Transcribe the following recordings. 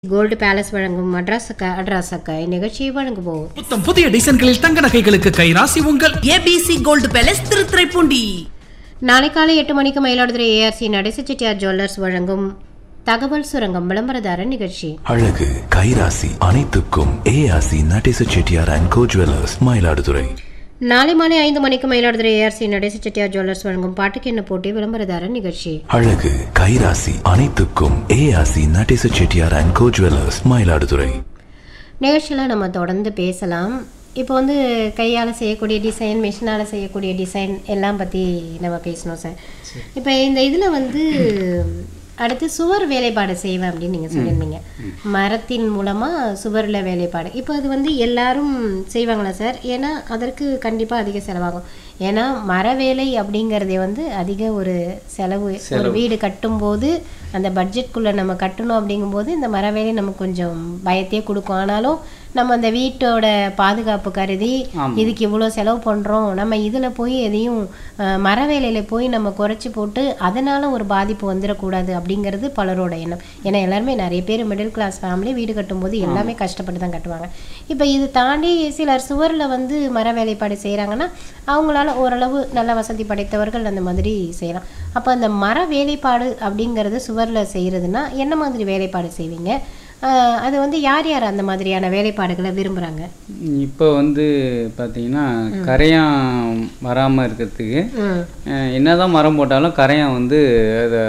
Gold palace வழங்கும் மட்ராசக்கா அட்ராசக்கா இந்நிகழ்ச்சியை வழங்குவோம் புத்தம் புதிய டிசைன்களில் தங்க நகைகளுக்கு கைராசி உங்கள் ஏபிசி கோல்டு பேலஸ் திருத்துறைப்பூண்டி நாளை காலை எட்டு மணிக்கு மயிலாடுதுறை ஏஆர்சி நடேச செட்டியார் ஜுவல்லர்ஸ் வழங்கும் தகவல் சுரங்கம் விளம்பரதார நிகழ்ச்சி அழகு கைராசி அனைத்துக்கும் ஏஆசி Natesa Chettiar and co jewellers Mayiladuthurai நாளை மாலை ஐந்து மணிக்கு மயிலாடுதுறை ஏஆர்சி நடேச செட்டியார் ஜுவல்லர்ஸ் வழங்கும் பாட்டுக்கு என்ன போட்டி விளம்பரதார நிகழ்ச்சி அழகு கைராசி அனைத்துக்கும் ஏஆசி Natesa Chettiar and co jewellers Mayiladuthurai நிகழ்ச்சியில் நம்ம தொடர்ந்து பேசலாம் இப்போ வந்து கையால் செய்யக்கூடிய டிசைன் மிஷினால் செய்யக்கூடிய டிசைன் எல்லாம் பற்றி நம்ம பேசணும் சார் இப்போ இந்த இதில் வந்து அடுத்து சுவர் வேலைப்பாடு செய்வேன் அப்படின்னு நீங்கள் சொல்லியிருந்தீங்க மரத்தின் மூலமாக சுவரில் வேலைப்பாடு இப்போ அது வந்து எல்லாரும் செய்வாங்களா சார் ஏன்னா அதற்கு கண்டிப்பாக அதிக செலவாகும் ஏன்னா மர வேலை அப்படிங்கிறதே வந்து அதிக ஒரு செலவு ஒரு வீடு கட்டும்போது அந்த பட்ஜெட்குள்ளே நம்ம கட்டணும் அப்படிங்கும்போது இந்த மர வேலை நமக்கு கொஞ்சம் பயத்தையே கொடுக்கும் ஆனாலும் நம்ம அந்த வீட்டோட பாதுகாப்பு கருதி இதுக்கு இவ்வளோ செலவு பண்ணுறோம் நம்ம இதில் போய் எதையும் அஹ், மர வேலையில் போய் நம்ம குறைச்சி போட்டு அதனால ஒரு பாதிப்பு வந்துடக்கூடாது அப்படிங்கிறது பலரோட எண்ணம் ஏன்னா எல்லாருமே நிறைய பேர் மிடில் கிளாஸ் ஃபேமிலி வீடு கட்டும்போது எல்லாமே கஷ்டப்பட்டு தான் கட்டுவாங்க இப்போ இது தாண்டி சிலர் சுவரில் வந்து மர வேலைப்பாடு செய்கிறாங்கன்னா அவங்களால ஓரளவு நல்ல வசதி படைத்தவர்கள் அந்த மாதிரி செய்யலாம் அப்போ அந்த மர வேலைப்பாடு அப்படிங்கிறது சுவரில் செய்கிறதுனா என்ன மாதிரி வேலைப்பாடு செய்வீங்க அஹ், அது வந்து யார் யார் அந்த மாதிரியான வேலைப்பாடுகளை விரும்புகிறாங்க இப்போ வந்து பார்த்தீங்கன்னா கரையான் வராமல் இருக்கிறதுக்கு ம் அஹ், என்னதான் மரம் போட்டாலும் கரையான் வந்து அதை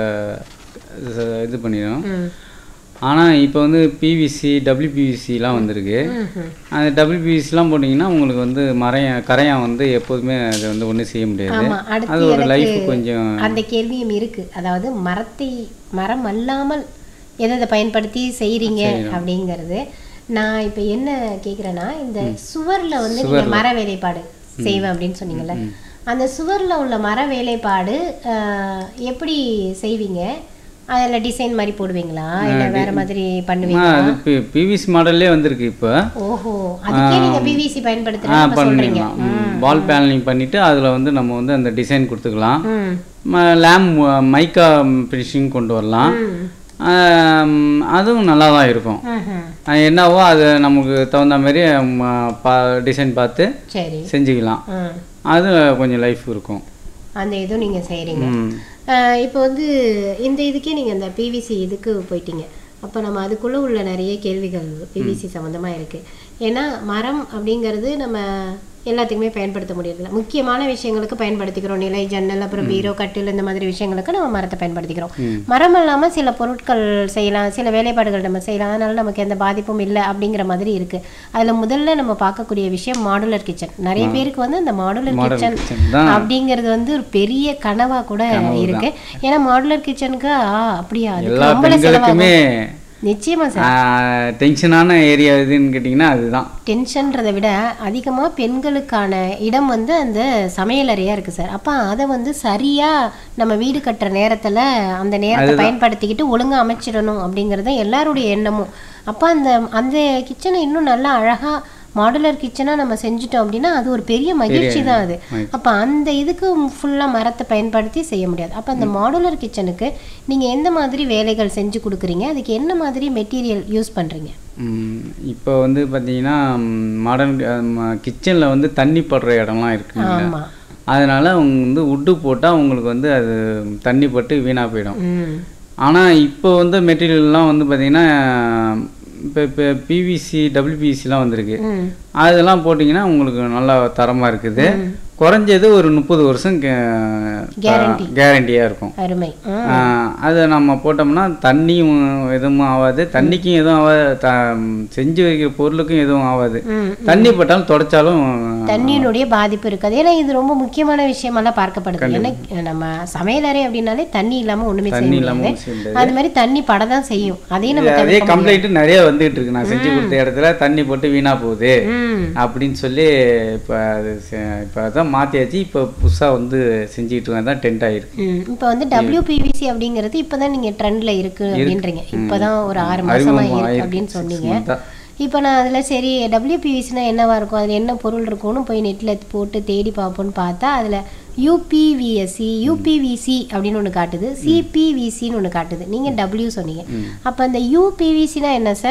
இது பண்ணிடும் ம் ஆனால் இப்போ வந்து பிவிசி டபிள்யூபிவிசிலாம் வந்திருக்கு அந்த டபிள்யூபிவிசிலாம் போட்டிங்கன்னா உங்களுக்கு வந்து மரையான் கரையான் வந்து எப்போதுமே அதை வந்து ஒன்றும் செய்ய முடியாது ஆமா அடுத்து அது ஒரு லைஃப் எனக்கு கொஞ்சம் அந்த கேள்வியும் இருக்கு அதாவது மரத்தை மரம் அல்லாமல் எதை எதை பயன்படுத்தி செய்றீங்க அப்படிங்கிறது நான் இப்போ என்ன கேக்குறேன்னா இந்த சுவர்ல வந்து நீங்க மர வேலைப்பாடு செய்வேன் அப்படின்னு சொன்னீங்கல்ல அந்த சுவர்ல உள்ள மர வேலைப்பாடு அஹ், எப்படி செய்வீங்க அதுல டிசைன் மாதிரி போடுவீங்களா இல்ல வேற மாதிரி ஆ, பண்ணுவீங்களா அது பிவிசி மாடல்லே வந்திருக்கு இப்போ ஓஹோ அதுக்கே நீங்க பிவிசி ஆ பயன்படுத்துறீங்க சொல்றீங்க பண்ணிடலாம் வால் பேனலிங் பண்ணிவிட்டு அதில் வந்து நம்ம வந்து அந்த டிசைன் கொடுத்துக்கலாம் ம் லேம் மைக்கா ஃபினிஷிங் கொண்டு வரலாம் ஆம், அதுவும் நல்லா தான் இருக்கும் ம்ஹும். அது என்னவோ அது நமக்கு தகுந்த மாதிரி ம, பா டிசைன் பார்த்து சரி செஞ்சுக்கலாம் ம் அது கொஞ்சம் லைஃப் இருக்கும் அந்த இதுவும் நீங்க செய்றீங்க ம். அஹ் இப்போ வந்து இந்த இதுக்கே நீங்க இந்த பிவிசி இதுக்கு போயிட்டீங்க அப்போ நம்ம அதுக்குள்ள உள்ள நிறைய கேள்விகள் பிவிசி சம்மந்தமா இருக்கு ஏன்னா மரம் அப்படிங்கிறது நம்ம எல்லாத்துக்குமே பயன்படுத்த முடியறதில்ல முக்கியமான விஷயங்களுக்கு பயன்படுத்திக்கிறோம் நிலை ஜன்னல் அப்புறம் பீரோ கட்டில் இந்த மாதிரி விஷயங்களுக்கு நம்ம மரத்தை பயன்படுத்திக்கிறோம் மரம் இல்லாம சில பொருட்கள் செய்யலாம் சில வேலைப்பாடுகள் நம்ம செய்யலாம் அதனால நமக்கு எந்த பாதிப்பும் இல்லை அப்படிங்கிற மாதிரி இருக்கு அதுல முதல்ல நம்ம பார்க்கக்கூடிய விஷயம் மாடுலர் கிச்சன் நிறைய பேருக்கு வந்து அந்த மாடுலர் Modular கிச்சன் kitchen தான் அப்படிங்கிறது வந்து ஒரு பெரிய கனவா கூட இருக்கு ஏன்னா மாடுலர் கிச்சனுக்கு ஆ அப்படியா அதுக்கு எல்லா நம்மளே பெண்களுக்குமே செலவாகும் நிச்சயமா சார் டென்ஷனான ஏரியா எதுன்னு கேட்டிங்கன்னா அதுதான் டென்ஷன்றதை விட அதிகமா பெண்களுக்கான இடம் வந்து அந்த சமையலறையா இருக்கு சார் அப்ப அதை வந்து சரியா நம்ம வீடு கட்டுற நேரத்துல அந்த நேரத்தை பயன்படுத்திக்கிட்டு ஒழுங்கா அமைச்சிடணும் அப்படிங்கிறது தான் எல்லாருடைய எண்ணமும் அப்ப அந்த அந்த கிச்சனை இன்னும் நல்லா அழகா மாடுலர் கிச்சனா நம்ம செஞ்சுட்டோம் அப்படின்னா அது ஒரு பெரிய மகிழ்ச்சி தான் அது அப்ப அந்த இதுக்கு ஃபுல்லா மரத்தை பயன்படுத்தி செய்ய முடியாது அப்ப அந்த மாடுலர் கிச்சனுக்கு நீங்க எந்த மாதிரி வேலைகள் செஞ்சு கொடுக்குறீங்க அதுக்கு என்ன மாதிரி மெட்டீரியல் யூஸ் பண்றீங்க ம், இப்போ வந்து பார்த்தீங்கன்னா மாடர்ன் கிச்சனில் வந்து தண்ணி படுற இடம்லாம் இருக்குங்க ஆமா அதனால அவங்க வந்து உட்டு போட்டால் உங்களுக்கு வந்து அது தண்ணி பட்டு வீணாக போயிடும் ம் ஆனால் இப்போ வந்து மெட்டீரியல்லாம் வந்து பார்த்தீங்கன்னா இப்போ இப்போ பிவிசி டபிள்யூபிசிலாம் வந்திருக்கு ம் அதெல்லாம் போட்டிங்கன்னா உங்களுக்கு நல்லா தரமாக இருக்குது குறைஞ்சது ஒரு முப்பது வருஷம் Guarantee. கேரண்டியாக இருக்கும் அருமை ம். ஆஹ் அதை நம்ம போட்டோம்னா தண்ணியும் எதுவும் ஆகாது தண்ணிக்கும் எதுவும் ஆகாது த- செஞ்சு வைக்கிற பொருளுக்கும் எதுவும் ஆகாது ம். தண்ணி பட்டாலும் தொடச்சாலும் தண்ணியினுடைய பாதிப்பு இருக்காது ஏன்னா இது ரொம்ப முக்கியமான விஷயமெல்லாம் பார்க்கப்படுது ஏன்னா நம்ம சமையலறை அப்படின்னாலே தண்ணி இல்லாம ஒண்ணுமே செய்ய தண்ணி இல்லாம முடியாது ஒண்ணும் செய்ய முடியாது. அது மாதிரி தண்ணி படதான் செய்யும் அதையும் நம்ம அதே தவிர்க்க முடியாது. கம்ப்ளைண்ட் நிறைய வந்துகிட்டு இருக்கு நான் செஞ்சு கொடுத்த இடத்துல தண்ணி போட்டு வீணா போகுது ம் அப்படின்னு சொல்லி இப்போ அது செ- இப்போ அதான் மாற்றியாச்சு இப்போ புதுசாக வந்து செஞ்சுக்கிட்டு இருக்கேன் தான் டென்ட் ஆகிருக்கு ம். இப்போ வந்து டபிள்யூபிவிசி அப்படிங்கிறது இப்பதான் நீங்க ட்ரெண்ட்ல இருக்கு அப்படின்றீங்க இப்பதான் ஒரு ஆறு மாசமா அறிமுகம் இருக்கு ஆயிருக்கு. அப்படின்னு Six சொன்னீங்க month ஆ. இப்போ நான் அதில் சரி டபிள்யூபிவிசினா என்னவா இருக்கும் அதில் என்ன பொருள் இருக்கும்னு போய் நெட்டில் போட்டு தேடி பார்ப்போம்னு பார்த்தா அதில் யூபிவிஎஸ்சி யூபிவிசி அப்படின்னு ஒன்று காட்டுது சிபிவிசின்னு ஒன்று காட்டுது நீங்கள் டபிள்யூ சொன்னீங்க அப்போ அந்த யூபிவிசினா என்ன சார்